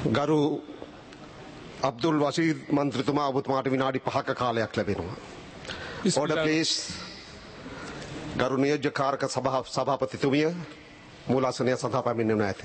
ගරු අබ්දුල් වශීද් මන්ත්‍රතුමා ඔබතුමාට විනාඩි පහක කාලයක් ලැබෙනවා. ඕඩ ප්ලේස් ගරු නියෝජ්‍ය කාරක සභා සභාපතිතුමිය මූලාසනය සඳහා පැමිණෙන ඇත.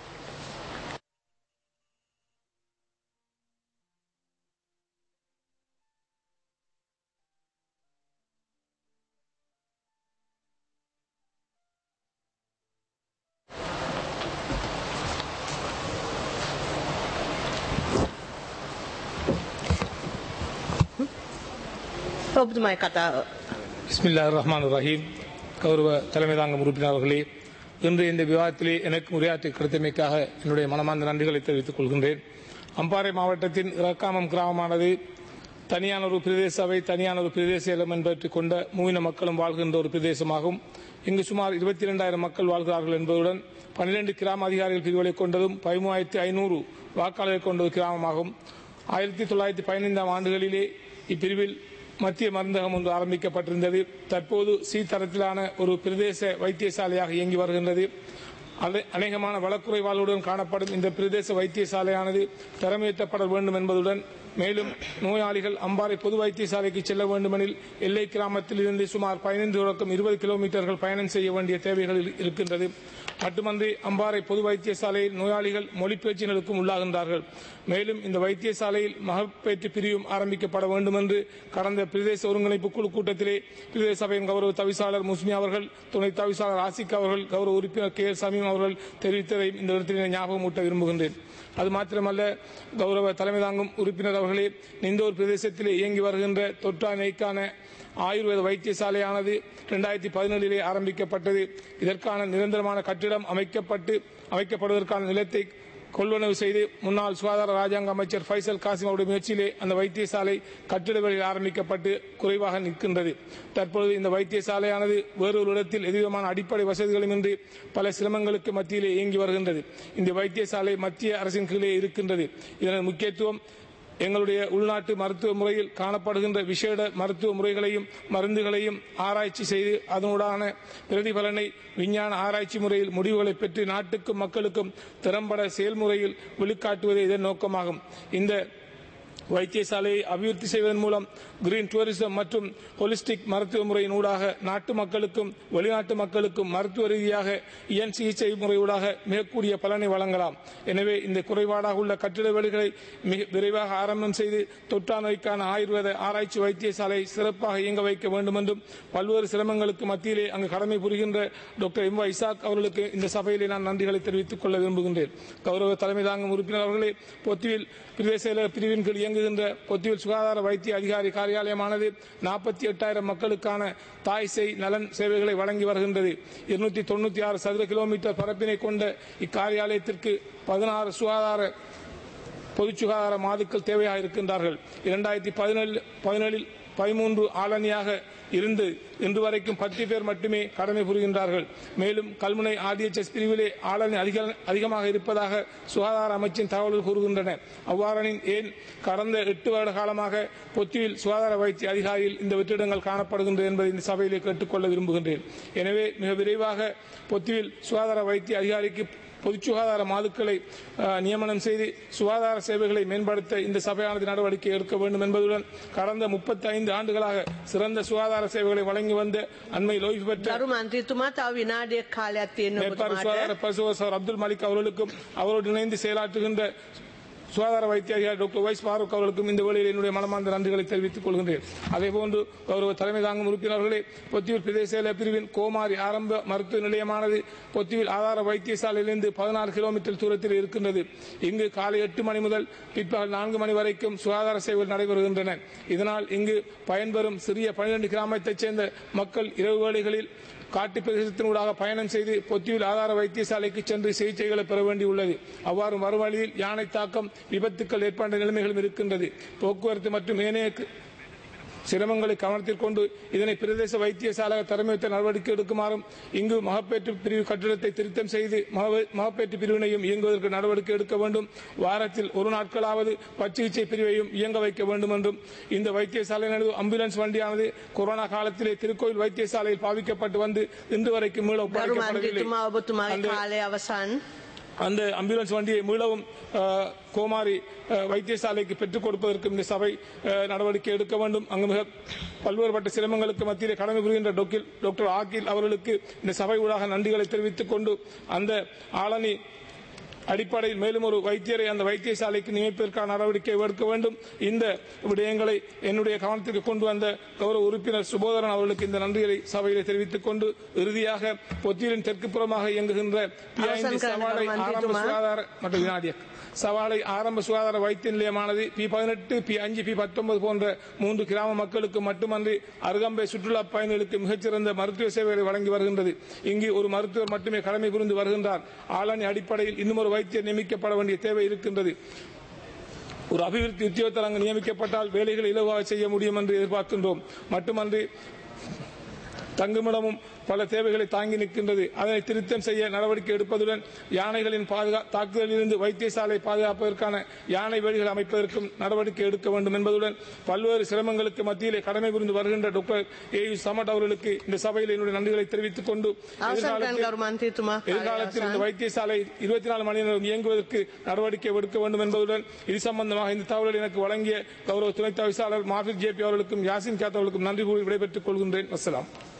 ඔබතුමයි කතාව. பிஸ்மில்லா ரஹ்மான் ரஹீம் கௌரவ தலைமை தாங்கும் உறுப்பினர் அவர்களே இன்று இந்த விவாதத்திலே எனக்கு உரையாற்றி கிடைத்தமைக்காக என்னுடைய மனமார்ந்த நன்றிகளை தெரிவித்துக் கொள்கின்றேன் அம்பாறை மாவட்டத்தின் இறக்காமம் கிராமமானது தனியான ஒரு பிரதேச சபை தனியான ஒரு பிரதேச எலமெண்ட் பற்றி கொண்ட மூவின மக்களும் வாழ்கின்ற ஒரு பிரதேசமாகும் இங்கு சுமார் இருபத்தி இரண்டாயிரம் மக்கள் வாழ்கிறார்கள் என்பதுடன் பன்னிரண்டு கிராம அதிகாரிகள் பிரிவுகளை கொண்டதும் பதிமூவாயிரத்தி ஐநூறு வாக்காளர்களை கொண்ட ஒரு கிராமமாகும் ஆயிரத்தி தொள்ளாயிரத்தி பதினைந்தாம் ஆண்டுகளிலே இப்பிரிவில் மத்திய மருந்தகம் ஒன்று ஆரம்பிக்கப்பட்டிருந்தது தற்போது சி தரத்திலான ஒரு பிரதேச வைத்தியசாலையாக இயங்கி வருகின்றது அனை- அநேகமான வழக்குறைவாளுடன் காணப்படும் இந்த பிரதேச வைத்தியசாலையானது தரமேற்றப்பட வேண்டும் என்பதுடன் மேலும் நோயாளிகள் அம்பாறை பொது வைத்தியசாலைக்கு செல்ல வேண்டுமெனில் எல்லை கிராமத்தில் இருந்து சுமார் பதினைந்து தொடக்கம் இருபது கிலோமீட்டர்கள் பயணம் செய்ய வேண்டிய தேவைகள் இரு- இருக்கின்றது மட்டுமன்றி அம்பாறை பொது வைத்தியசாலையில் நோயாளிகள் மொழிப்பேச்சினருக்கும் உள்ளாகின்றார்கள் மேலும் இந்த வைத்தியசாலையில் மகப்பேற்று பிரிவும் ஆரம்பிக்கப்பட வேண்டும் என்று கடந்த பிரதேச ஒருங்கிணைப்பு குழு கூட்டத்திலே பிரதேச சபையின் கௌரவ தவிசாளர் முஸ்மி அவர்கள் துணை தவிசாளர் ஆசிக் அவர்கள் கௌரவ உறுப்பினர் கே எஸ் சமீம் அவர்கள் தெரிவித்ததை இந்த இடத்தில் நான் ஞாபகமூட்ட விரும்புகின்றேன் அது மாத்திரமல்ல கௌரவ தலைமை தாங்கும் உறுப்பினர் அவர்களே நிந்தோர் பிரதேசத்திலே இயங்கி வருகின்ற தொற்றா நோய்க்கான ஆயுர்வேத வைத்தியசாலையானது இரண்டாயிரத்தி பதினேழிலே ஆரம்பிக்கப்பட்டது இதற்கான நிரந்தரமான கட்டிடம் அமைக்கப்பட்டு அமைக்கப்படுவதற்கான நிலத்தை கொள்வனவு செய்து முன்னாள் சுகாதார ராஜாங்க அமைச்சர் ஃபைசல் காசிம் அவருடைய முயற்சியிலே அந்த வைத்தியசாலை கட்டிட வேலையில் ஆரம்பிக்கப்பட்டு குறைவாக நிற்கின்றது தற்பொழுது இந்த வைத்தியசாலையானது வேறொரு இடத்தில் எதுவிதமான அடிப்படை வசதிகளுமின்றி பல சிரமங்களுக்கு மத்தியிலே இயங்கி வருகின்றது இந்த வைத்தியசாலை மத்திய அரசின் கீழே இருக்கின்றது இதன் முக்கியத்துவம் எங்களுடைய உள்நாட்டு மருத்துவ முறையில் காணப்படுகின்ற விசேட மருத்துவ முறைகளையும் மருந்துகளையும் ஆராய்ச்சி செய்து அதனுடான பிரதிபலனை விஞ்ஞான ஆராய்ச்சி முறையில் முடிவுகளை பெற்று நாட்டுக்கும் மக்களுக்கும் திறம்பட செயல்முறையில் வெளிக்காட்டுவதே இதன் நோக்கமாகும் இந்த வைத்தியசாலையை அபிவிருத்தி செய்வதன் மூலம் கிரீன் டூரிசம் மற்றும் ஹொலிஸ்டிக் மருத்துவ முறையின் ஊடாக நாட்டு மக்களுக்கும் வெளிநாட்டு மக்களுக்கும் மருத்துவ ரீதியாக இயன் சிகிச்சை முறையூடாக மிகக்கூடிய பலனை வழங்கலாம் எனவே இந்த குறைபாடாக உள்ள கட்டிட வேலைகளை மிக விரைவாக ஆரம்பம் செய்து தொற்றா நோய்க்கான ஆயுர்வேத ஆராய்ச்சி வைத்தியசாலை சிறப்பாக இயங்க வைக்க வேண்டும் என்றும் பல்வேறு சிரமங்களுக்கு மத்தியிலே அங்கு கடமை புரிகின்ற டாக்டர் எம் இசாக் அவர்களுக்கு இந்த சபையிலே நான் நன்றிகளை தெரிவித்துக் கொள்ள விரும்புகின்றேன் கௌரவ தலைமை தாங்கும் உறுப்பினர் அவர்களே பொத்துவில் பிரதேச செயலக பிரிவின் கீழ் இயங்குகின்ற பொத்துவில் சுகாதார வைத்திய அதிகாரி காரியாலயமானது நாற்பத்தி எட்டாயிரம் மக்களுக்கான தாய் சேய் நலன் சேவைகளை வழங்கி வருகின்றது இருநூத்தி தொண்ணூத்தி ஆறு சதுர கிலோமீட்டர் பரப்பினை கொண்ட இக்காரியாலயத்திற்கு பதினாறு சுகாதார பொது சுகாதார மாதுக்கள் தேவையாக இருக்கின்றார்கள் இரண்டாயிரத்தி பதினேழு பதினேழில் பதிமூன்று ஆளணியாக இருந்து இன்று வரைக்கும் பத்து பேர் மட்டுமே கடமை புரிகின்றார்கள் மேலும் கல்முனை ஆர்டிஎச்எஸ் பிரிவிலே ஆளணி அதிக அதிகமாக இருப்பதாக சுகாதார அமைச்சின் தகவல்கள் கூறுகின்றன அவ்வாறெனின் ஏன் கடந்த எட்டு வருட காலமாக பொத்தியில் சுகாதார வைத்திய அதிகாரியில் இந்த வெற்றிடங்கள் காணப்படுகின்றது என்பதை இந்த சபையிலே கேட்டுக்கொள்ள விரும்புகின்றேன் எனவே மிக விரைவாக பொத்தியில் சுகாதார வைத்திய அதிகாரிக்கு பொது சுகாதார மாதுக்களை அஹ், நியமனம் செய்து சுகாதார சேவைகளை மேம்படுத்த இந்த சபையானது நடவடிக்கை எடுக்க வேண்டும் என்பதுடன் கடந்த முப்பத்தி ஐந்து ஆண்டுகளாக சிறந்த சுகாதார சேவைகளை வழங்கி வந்த அண்மையில் ஓய்வு பெற்ற ගරු මන්ත්‍රීතුමා තව විනාඩියක් කාලයක් තියෙන மேற்பார்வை ඔබතුමාට. சுகாதார பரிசோதகர் சார் அப்துல் மலிக் அவர்களுக்கும் அவரோடு இணைந்து செயலாற்றுகின்ற சுகாதார வைத்திய அதிகாரி டாக்டர் வைஸ் ஃபாரூக் அவர்களுக்கும் இந்த வேளையில் என்னுடைய மனமார்ந்த நன்றிகளை தெரிவித்துக் கொள்கின்றேன் அதேபோன்று கௌரவ தலைமை தாங்கும் உறுப்பினர்களே பொத்தியூர் பிரதேச செயலக பிரிவின் கோமாரி ஆரம்ப மருத்துவ நிலையமானது பொத்தியூர் ஆதார வைத்தியசாலையிலிருந்து பதினாறு கிலோமீட்டர் தூரத்தில் இருக்கின்றது இங்கு காலை எட்டு மணி முதல் பிற்பகல் நான்கு மணி வரைக்கும் சுகாதார சேவைகள் நடைபெறுகின்றன இதனால் இங்கு பயன்பெறும் சிறிய பனிரெண்டு கிராமத்தைச் சேர்ந்த மக்கள் இரவு வேளைகளில் காட்டு பிரதேசத்தினூடாக பயணம் செய்து பொத்தியில் ஆதார வைத்தியசாலைக்கு சென்று சிகிச்சைகளை பெற வேண்டியுள்ளது அவ்வாறு மறுவழியில் யானை தாக்கம் விபத்துக்கள் ஏற்பட்ட நிலைமைகளும் இருக்கின்றது போக்குவரத்து மற்றும் ஏனைய சிரமங்களை கவனத்தில் கொண்டு இதனை பிரதேச வைத்தியசாலை தலைமைத்த நடவடிக்கை எடுக்குமாறும் இங்கு மகப்பேற்று பிரிவு கட்டிடத்தை திருத்தம் செய்து மகவே- மகப்பேற்று பிரிவினையும் இயங்குவதற்கு நடவடிக்கை எடுக்க வேண்டும் வாரத்தில் ஒரு நாட்களாவது பச்சிகிச்சை பிரிவையும் இயங்க வைக்க வேண்டும் என்றும் இந்த வைத்தியசாலையானது ஆம்புலன்ஸ் வண்டியானது கொரோனா காலத்திலே திருக்கோயில் வைத்தியசாலையில் பாவிக்கப்பட்டு வந்து இன்று வரைக்கும் மீள ගරු ஒப்படைக்கப்படவில்லை මන්ත්‍රීතුමා ඔබතුමාගේ அந்த- කාලය අවසන්. அந்த அம்புலன்ஸ் வண்டியை மீளவும் அஹ், கோமாரி அஹ், வைத்தியசாலைக்கு பெற்றுக் கொடுப்பதற்கு இந்த சபை அஹ், நடவடிக்கை எடுக்க வேண்டும் அங்கு மிக பல்வேறுபட்ட சிரமங்களுக்கு மத்தியிலே கடமை புரிகின்ற டாக்டர் டாக்டர் ஆக்கில் அவர்களுக்கு இந்த சபை ஊடாக நன்றிகளை தெரிவித்துக் கொண்டு அந்த ஆளணி அடிப்படையில் மேலும் ஒரு வைத்தியரை அந்த வைத்தியசாலைக்கு நியமிப்பதற்கான நடவடிக்கை எடுக்க வேண்டும் இந்த விடயங்களை என்னுடைய கவனத்திற்கு கொண்டு வந்த கௌரவ உறுப்பினர் சுபோதரன் அவர்களுக்கு இந்த நன்றிகளை சபையிலே தெரிவித்துக் கொண்டு இறுதியாக பொத்தியிலின் தெற்கு புறமாக இயங்குகின்ற PIND அவசான் சவாலை காரணம் ஆரம்ப வந்திட்டுமா? சுகாதார மற்றும் வினாடிய சவாலை ஆரம்ப சுகாதார வைத்திய நிலையமானது பி பதினெட்டு பி அஞ்சு பி பத்தொன்பது போன்ற மூன்று கிராம மக்களுக்கு மட்டுமன்றி அருகம்பை சுற்றுலா பயணிகளுக்கு மிகச்சிறந்த மருத்துவ சேவைகளை வழங்கி வருகின்றது இங்கு ஒரு மருத்துவர் மட்டுமே கடமை புரிந்து வருகின்றார் ஆளணி அடிப்படையில் இன்னும் ஒரு வைத்தியர் நியமிக்கப்பட வேண்டிய தேவை இருக்கின்றது ஒரு அபிவிருத்தி உத்தியோகத்தர் அங்கு நியமிக்கப்பட்டால் வேலைகளை இலவாக செய்ய முடியும் என்று எதிர்பார்க்கின்றோம் மட்டுமன்றி தங்குமிடமும் பல தேவைகளை தாங்கி நிற்கின்றது அதனை திருத்தம் செய்ய நடவடிக்கை எடுப்பதுடன் யானைகளின் பாதுகா தாக்குதலிலிருந்து வைத்தியசாலை பாதுகாப்பதற்கான யானை வேலிகள் அமைப்பதற்கும் நடவடிக்கை எடுக்க வேண்டும் என்பதுடன் பல்வேறு சிரமங்களுக்கு மத்தியிலே கடமை புரிந்து வருகின்ற டாக்டர் ஏ யு சமட் அவர்களுக்கு இந்த சபையில் என்னுடைய நன்றிகளை தெரிவித்துக் கொண்டு අවසන් කරන්න எதிர்காலத்தில் ගරු මන්ත්‍රීතුමා කාලය எதிர்காலத்தில் இந்த අවසන්. வைத்தியசாலை இருபத்தி நாலு மணி நேரம் இயங்குவதற்கு நடவடிக்கை எடுக்க வேண்டும் என்பதுடன் இது சம்பந்தமாக இந்த தகவலை எனக்கு வழங்கிய கௌரவ துணைத் தவிசாளர் மாஃபிக் ஜேபி அவர்களுக்கும் யாசின் கேத் அவர்களுக்கும் நன்றி கூறி விடைபெற்றுக் கொள்கின்றேன் வசலாம்